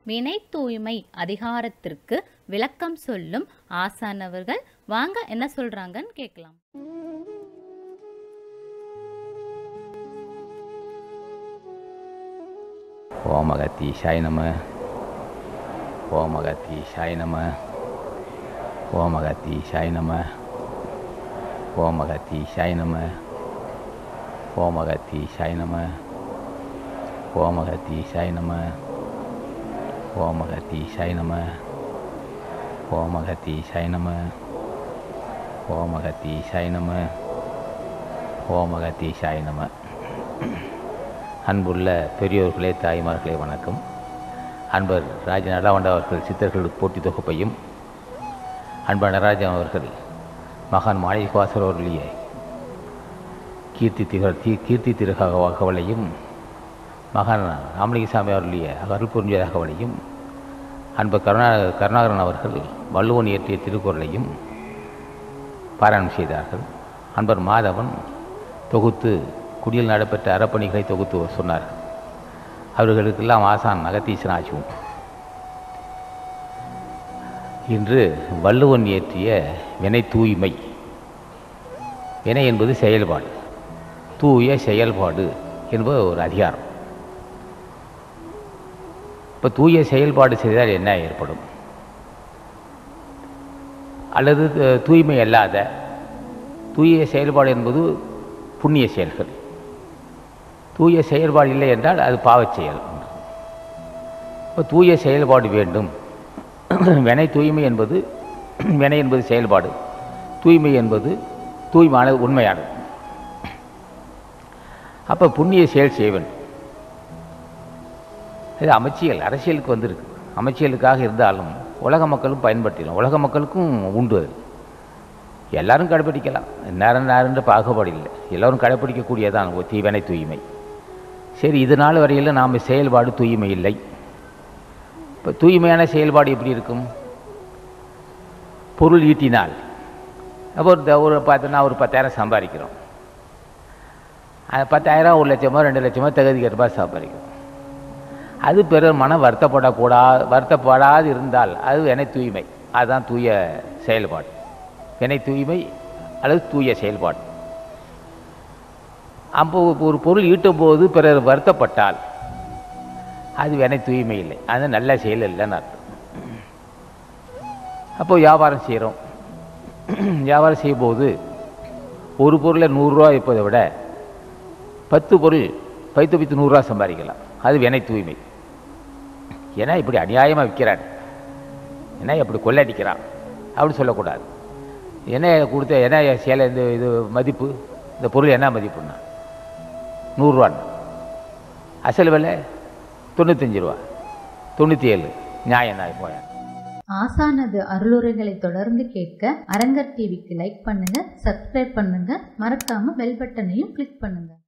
வினை தூய்மை அதிகாரத்திற்கு விளக்கம் சொல்லும் ஆசானவர்கள் வாங்க என்ன சொல்றாங்கன்னு கேட்கலாம் ஓம் அகத்தீஷாய நம ஓம் அகத்தீஷாய நம ஓம் அகத்தீஷாய நம ஓம் அகத்தீஷாய நம ஓம் அகத்தீஷாய நம ஓம் அகத்தீஷாய நம ஓம் அகத்தீஷாய நம ஓம் அகத்தீஷாய நம ஓம் அகத்தீஷாய நம ஓம் அகத்தீஷாய நம அன்புள்ள பெரியோர்களே தாய்மார்களே வணக்கம் அன்பர் ராஜ நடவாண்ட அவர்கள் சித்தர்கள் போட்டி தொகுப்பையும் அன்பர் நடராஜன் அவர்கள் மகான் மாணிக்கவாசர் அவர்களுடைய கீர்த்தி திகழ் தீ கீர்த்தி திருகவலையும் மகான் ராமலிங்கசாமி அவர்களுடைய அருள் புரிஞ்ச தகவலையும் அன்பர் கருணா கருணாகரன் அவர்கள் வள்ளுவன் இயற்றிய திருக்குறளையும் பாராயணம் செய்தார்கள் அன்பர் மாதவன் தொகுத்து குடியில் நடைபெற்ற அறப்பணிகளை தொகுத்து சொன்னார் அவர்களுக்கெல்லாம் ஆசான் அகத்தீசன் ஆச்சும் இன்று வள்ளுவன் இயற்றிய வினை தூய்மை வினை என்பது செயல்பாடு தூய செயல்பாடு என்பது ஒரு அதிகாரம் இப்போ தூய செயல்பாடு செய்தால் என்ன ஏற்படும் அல்லது தூய்மை அல்லாத தூய செயல்பாடு என்பது புண்ணிய செயல்கள் தூய செயல்பாடு இல்லை என்றால் அது பாவச் செயல் இப்போ தூய செயல்பாடு வேண்டும் வினை தூய்மை என்பது வினை என்பது செயல்பாடு தூய்மை என்பது தூய்மையானது உண்மையானது அப்போ புண்ணிய செயல் செய்ய வேண்டும் இது அமைச்சியல் அரசியலுக்கு வந்திருக்கு அமைச்சியலுக்காக இருந்தாலும் உலக மக்களும் பயன்படுத்திக்கலாம் உலக மக்களுக்கும் உண்டு அது எல்லாரும் கடைப்பிடிக்கலாம் நேரம் நேரன்ற பாகுபாடு இல்லை எல்லோரும் கடைப்பிடிக்கக்கூடியதான் தீவனை தூய்மை சரி இது நாள் வரையில் நாம் செயல்பாடு தூய்மை இல்லை இப்போ தூய்மையான செயல்பாடு எப்படி இருக்கும் பொருள் ஈட்டினால் அப்போ ஒரு ஒரு பார்த்தோன்னா ஒரு பத்தாயிரம் சம்பாதிக்கிறோம் அது பத்தாயிரம் ஒரு லட்சமோ ரெண்டு லட்சமோ தகுதிக்கு ரூபாய் சம்பாதிக்கிறோம் அது பிறர் மனம் வருத்தப்படக்கூடா வருத்தப்படாது இருந்தால் அது என தூய்மை அதுதான் தூய செயல்பாடு வினை தூய்மை அல்லது தூய செயல்பாடு அப்போ ஒரு பொருள் ஈட்டும் போது பிறர் வருத்தப்பட்டால் அது வினை தூய்மை இல்லை அது நல்ல செயல் இல்லைன்னு அர்த்தம் அப்போ வியாபாரம் செய்கிறோம் வியாபாரம் செய்யும்போது ஒரு பொருளை நூறுரூவா இருப்பதை விட பத்து பொருள் பைத்து பைத்து நூறுரூவா சம்பாதிக்கலாம் அது வினை தூய்மை ஏன்னா இப்படி அநியாயமாக விற்கிறான் ஏன்னா இப்படி கொள்ளடிக்கிறான் அப்படி சொல்லக்கூடாது என்ன கொடுத்த என்ன சேலை இந்த இது மதிப்பு இந்த பொருள் என்ன மதிப்புன்னா நூறுரூவான்னு அசல் விலை தொண்ணூத்தஞ்சு ரூபா தொண்ணூற்றி ஏழு நியாயம் தான் போய ஆசானது அருளுரைகளை தொடர்ந்து கேட்க அரங்கர் டிவிக்கு லைக் பண்ணுங்க சப்ஸ்கிரைப் பண்ணுங்க மறக்காம பெல் பட்டனையும் கிளிக் பண்ணுங்க